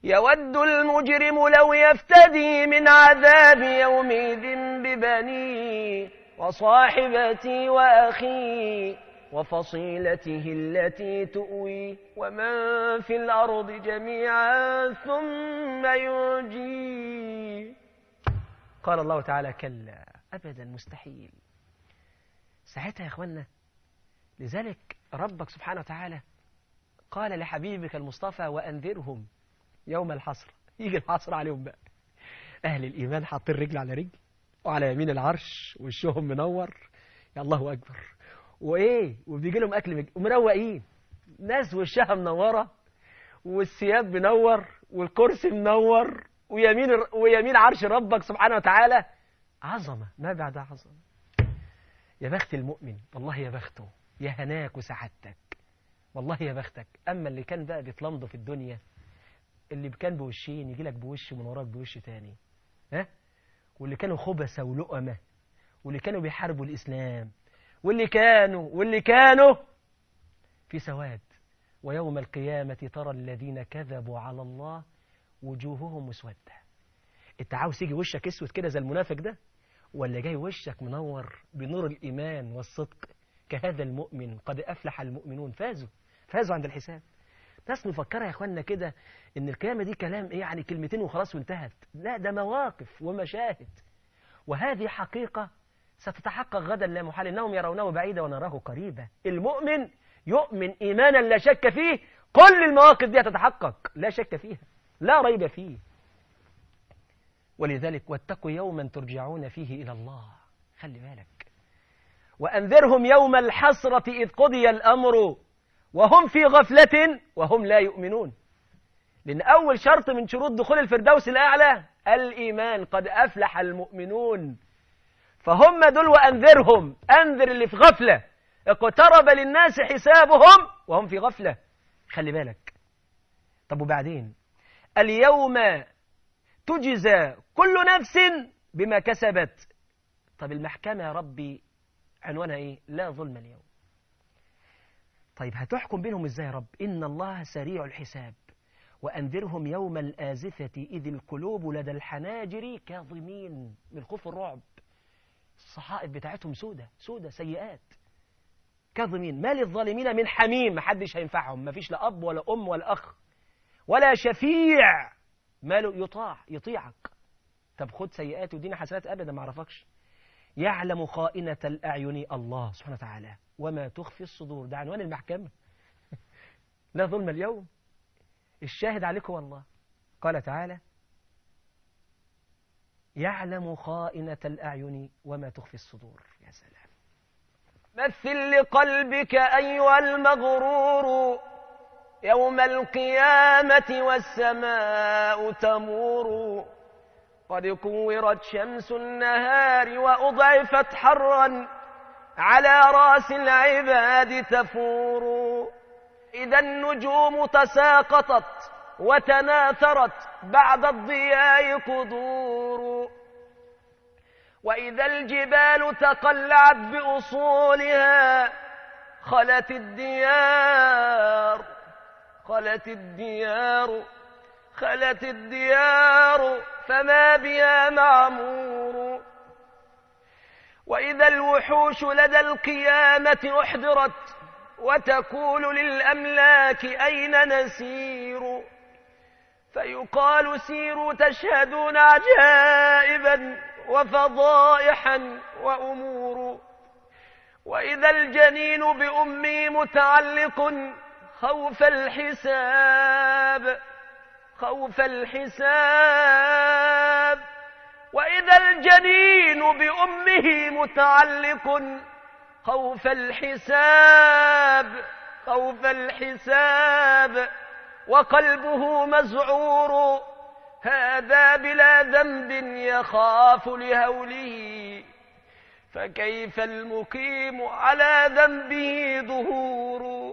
يود المجرم لو يفتدي من عذاب يومئذ ببنيه وصاحبتي وأخي وفصيلته التي تؤوي ومن في الأرض جميعا ثم ينجي قال الله تعالى كلا أبدا مستحيل ساعتها يا أخوانا لذلك ربك سبحانه وتعالى قال لحبيبك المصطفى وأنذرهم يوم الحصر يجي الحصر عليهم بقى أهل الإيمان حاطين رجل على رجل وعلى يمين العرش وشهم منور يا الله أكبر وإيه وبيجي لهم أكل مج... ومروقين ناس وشها منورة والثياب منور والكرسي منور ويمين ويمين عرش ربك سبحانه وتعالى عظمة ما بعد عظمة يا بخت المؤمن والله يا بخته يا هناك وسعادتك والله يا بختك أما اللي كان بقى بيتلمضوا في الدنيا اللي كان بوشين يجي لك بوش من وراك بوش تاني ها واللي كانوا خبثة ولؤمة واللي كانوا بيحاربوا الإسلام واللي كانوا واللي كانوا في سواد ويوم القيامة ترى الذين كذبوا على الله وجوههم مسودة انت عاوز يجي وشك اسود كده زي المنافق ده ولا جاي وشك منور بنور الإيمان والصدق كهذا المؤمن قد أفلح المؤمنون فازوا فازوا عند الحساب ناس مفكرة يا اخوانا كده ان القيامة دي كلام ايه يعني كلمتين وخلاص وانتهت لا ده مواقف ومشاهد وهذه حقيقة ستتحقق غدا لا محال انهم يرونه بعيدا ونراه قريبا المؤمن يؤمن ايمانا لا شك فيه كل المواقف دي تتحقق لا شك فيها لا ريب فيه ولذلك واتقوا يوما ترجعون فيه الى الله خلي بالك وانذرهم يوم الحسرة اذ قضي الامر وهم في غفلة وهم لا يؤمنون لأن أول شرط من شروط دخول الفردوس الأعلى الإيمان قد أفلح المؤمنون فهم دول وأنذرهم أنذر اللي في غفلة اقترب للناس حسابهم وهم في غفلة خلي بالك طب وبعدين اليوم تجزى كل نفس بما كسبت طب المحكمة يا ربي عنوانها ايه لا ظلم اليوم طيب هتحكم بينهم ازاي يا رب إن الله سريع الحساب وأنذرهم يوم الآزفة إذ القلوب لدى الحناجر كاظمين من خوف الرعب الصحائف بتاعتهم سودة سودة سيئات كاظمين ما للظالمين من حميم محدش هينفعهم مفيش لا أب ولا أم ولا أخ ولا شفيع ماله يطاع يطيعك طب خد سيئات ودينا حسنات أبدا ما عرفكش يعلم خائنة الأعين الله سبحانه وتعالى وما تخفي الصدور ده عنوان المحكمة لا ظلم اليوم الشاهد عليكم والله قال تعالى يعلم خائنة الأعين وما تخفي الصدور يا سلام مثل لقلبك أيها المغرور يوم القيامة والسماء تمور قد كورت شمس النهار وأضعفت حرا على رأس العباد تفور إذا النجوم تساقطت وتناثرت بعد الضياء قدور وإذا الجبال تقلعت بأصولها خلت الديار خلت الديار خلت الديار فما بها معمور وإذا الوحوش لدى القيامة أحضرت وتقول للأملاك أين نسير فيقال سيروا تشهدون عجائبا وفضائحا وأمور وإذا الجنين بأمي متعلق خوف الحساب خوف الحساب وإذا الجنين بأمه متعلق خوف الحساب خوف الحساب وقلبه مزعور هذا بلا ذنب يخاف لهوله فكيف المقيم على ذنبه ظهور